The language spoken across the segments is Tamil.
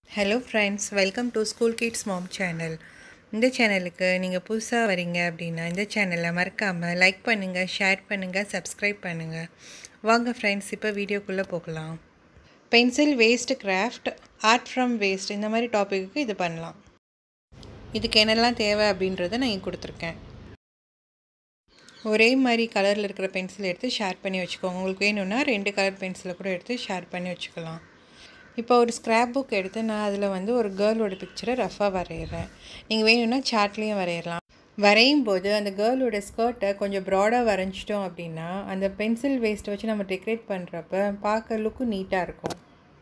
hello friends welcome to school kids mom channel இந்த சேனலுக்கு நீங்கள் புதுசாக வரீங்க அப்படின்னா இந்த சேனலை மறக்காமல் லைக் பண்ணுங்கள் ஷேர் பண்ணுங்கள் சப்ஸ்கிரைப் பண்ணுங்கள் வாங்க ஃப்ரெண்ட்ஸ் இப்போ வீடியோக்குள்ளே போகலாம் pencil waste craft art from waste இந்த மாதிரி டாப்பிக்கு இது பண்ணலாம் இதுக்கு என்னெல்லாம் தேவை அப்படின்றத நான் இங்கே கொடுத்துருக்கேன் ஒரே மாதிரி கலரில் இருக்கிற பென்சில் எடுத்து ஷேர் பண்ணி வச்சுக்கோங்க உங்களுக்கு வேணும்னா ரெண்டு கலர் பென்சிலை கூட எடுத்து ஷேர் பண்ணி வச்சுக்கலாம் இப்போ ஒரு ஸ்க்ராப் புக் எடுத்து நான் அதில் வந்து ஒரு கேர்ளோட பிக்சரை ரஃபாக வரைகிறேன் நீங்கள் வேணும்னா சார்ட்லேயும் வரையலாம் வரையும் போது அந்த கேர்ளோட ஸ்கர்ட்டை கொஞ்சம் ப்ராடாக வரைஞ்சிட்டோம் அப்படின்னா அந்த பென்சில் வேஸ்ட்டை வச்சு நம்ம டெக்கரேட் பண்ணுறப்ப பார்க்க லுக்கு நீட்டாக இருக்கும்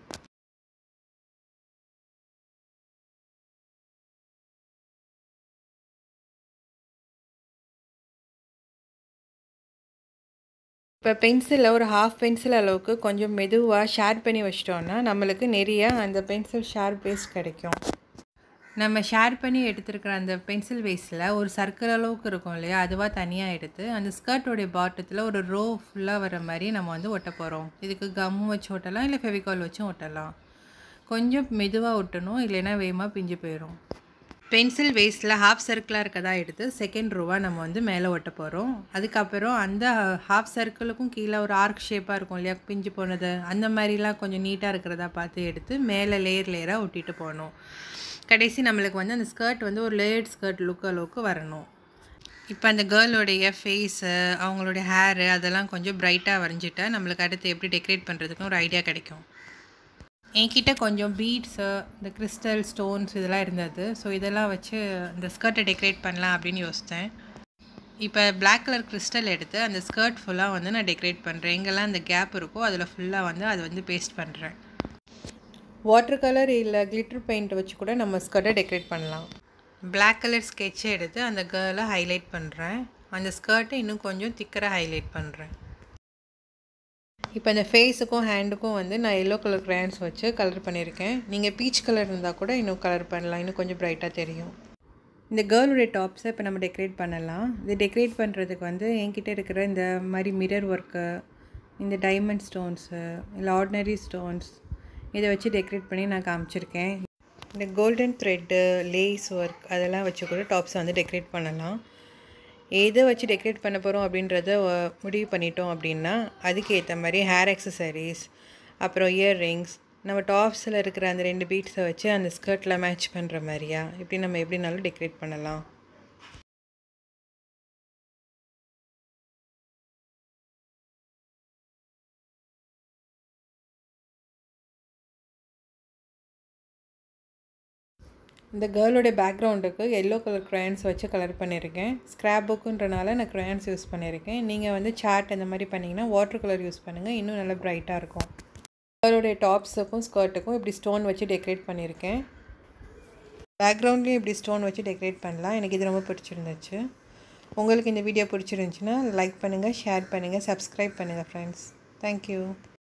இப்போ பென்சிலில் ஒரு ஹாஃப் பென்சில் அளவுக்கு கொஞ்சம் மெதுவாக ஷேர் பண்ணி வச்சிட்டோன்னா நம்மளுக்கு நிறைய அந்த பென்சில் ஷேர் வேஸ்ட் கிடைக்கும் நம்ம ஷேர் பண்ணி எடுத்துருக்கிற அந்த பென்சில் வேஸ்ட்டில் ஒரு சர்க்கிள் அளவுக்கு இருக்கும் இல்லையா அதுவாக தனியாக எடுத்து அந்த ஸ்கர்ட்டோடைய பாட்டத்தில் ஒரு ரோ ஃபுல்லாக வர மாதிரி நம்ம வந்து ஒட்ட போகிறோம் இதுக்கு கம் வச்சு ஒட்டலாம் இல்லை ஃபெவிகால் வச்சும் ஒட்டலாம் கொஞ்சம் மெதுவாக ஒட்டணும் இல்லைன்னா வேகமாக பிஞ்சு போயிடும் பென்சில் வேஸ்ட்டில் ஹாஃப் சர்க்கிளாக இருக்கதா எடுத்து செகண்ட் ரோவாக நம்ம வந்து மேலே ஒட்ட போகிறோம் அதுக்கப்புறம் அந்த ஹாஃப் சர்க்கிளுக்கும் கீழே ஒரு ஆர்க் ஷேப்பாக இருக்கும் இல்லையா பிஞ்சு போனது அந்த மாதிரிலாம் கொஞ்சம் நீட்டாக இருக்கிறதா பார்த்து எடுத்து மேலே லேயர் லேயராக ஒட்டிட்டு போகணும் கடைசி நம்மளுக்கு வந்து அந்த ஸ்கர்ட் வந்து ஒரு லேயர்ட் ஸ்கர்ட் லுக் அளவுக்கு வரணும் இப்போ அந்த கேர்ளோடைய ஃபேஸு அவங்களுடைய ஹேரு அதெல்லாம் கொஞ்சம் ப்ரைட்டாக வரைஞ்சிட்டா நம்மளுக்கு அடுத்து எப்படி டெக்கரேட் பண்ணுறதுக்குன்னு ஒரு ஐடியா கிடைக்கும் என்கிட்ட கொஞ்சம் பீட்ஸு இந்த கிறிஸ்டல் ஸ்டோன்ஸ் இதெல்லாம் இருந்தது ஸோ இதெல்லாம் வச்சு இந்த ஸ்கர்ட்டை டெக்கரேட் பண்ணலாம் அப்படின்னு யோசித்தேன் இப்போ பிளாக் கலர் கிறிஸ்டல் எடுத்து அந்த ஸ்கர்ட் ஃபுல்லாக வந்து நான் டெக்கரேட் பண்ணுறேன் எங்கெல்லாம் அந்த கேப் இருக்கோ அதில் ஃபுல்லாக வந்து அதை வந்து பேஸ்ட் பண்ணுறேன் வாட்டர் கலர் இல்லை கிளிட்டர் பெயிண்ட் வச்சு கூட நம்ம ஸ்கர்ட்டை டெக்கரேட் பண்ணலாம் பிளாக் கலர் ஸ்கெட்சை எடுத்து அந்த கேர்லை ஹைலைட் பண்ணுறேன் அந்த ஸ்கர்ட்டை இன்னும் கொஞ்சம் திக்கராக ஹைலைட் பண்ணுறேன் இப்போ இந்த ஃபேஸுக்கும் ஹேண்டுக்கும் வந்து நான் எல்லோ கலர் க்ரையான்ஸ் வச்சு கலர் பண்ணியிருக்கேன் நீங்கள் பீச் கலர் இருந்தால் கூட இன்னும் கலர் பண்ணலாம் இன்னும் கொஞ்சம் ப்ரைட்டாக தெரியும் இந்த கேர்ளுடைய டாப்ஸை இப்போ நம்ம டெக்கரேட் பண்ணலாம் இது டெக்கரேட் பண்ணுறதுக்கு வந்து என்கிட்ட இருக்கிற இந்த மாதிரி மிரர் ஒர்க்கு இந்த டைமண்ட் ஸ்டோன்ஸு இல்லை ஆர்டினரி ஸ்டோன்ஸ் இதை வச்சு டெக்கரேட் பண்ணி நான் காமிச்சிருக்கேன் இந்த கோல்டன் த்ரெட்டு லேஸ் ஒர்க் அதெல்லாம் வச்சு கூட டாப்ஸை வந்து டெக்கரேட் பண்ணலாம் எதை வச்சு டெக்கரேட் பண்ண போகிறோம் அப்படின்றத முடிவு பண்ணிட்டோம் அப்படின்னா அதுக்கு ஏற்ற மாதிரி ஹேர் அக்சசரிஸ் அப்புறம் இயர்ரிங்ஸ் நம்ம டாப்ஸில் இருக்கிற அந்த ரெண்டு பீட்ஸை வச்சு அந்த ஸ்கர்ட்டில் மேட்ச் பண்ணுற மாதிரியா இப்படி நம்ம எப்படினாலும் டெக்கரேட் பண்ணலாம் இந்த கேர்ளோடைய பேக்ரவுண்டுக்கு எல்லோ கலர் க்ரையான்ஸ் வச்சு கலர் பண்ணியிருக்கேன் ஸ்க்ராப் புக்குன்றனால நான் க்ரையான்ஸ் யூஸ் பண்ணியிருக்கேன் நீங்கள் வந்து சார்ட் இந்த மாதிரி பண்ணிங்கன்னா வாட்டர் கலர் யூஸ் பண்ணுங்கள் இன்னும் நல்லா ப்ரைட்டாக இருக்கும் கேர்ளுடைய டாப்ஸுக்கும் ஸ்கர்ட்டுக்கும் இப்படி ஸ்டோன் வச்சு டெக்கரேட் பண்ணியிருக்கேன் பேக்ரவுண்ட்லேயும் இப்படி ஸ்டோன் வச்சு டெக்கரேட் பண்ணலாம் எனக்கு இது ரொம்ப பிடிச்சிருந்துச்சு உங்களுக்கு இந்த வீடியோ பிடிச்சிருந்துச்சின்னா லைக் பண்ணுங்கள் ஷேர் பண்ணுங்கள் சப்ஸ்கிரைப் பண்ணுங்கள் ஃப்ரெண்ட்ஸ் தேங்க்யூ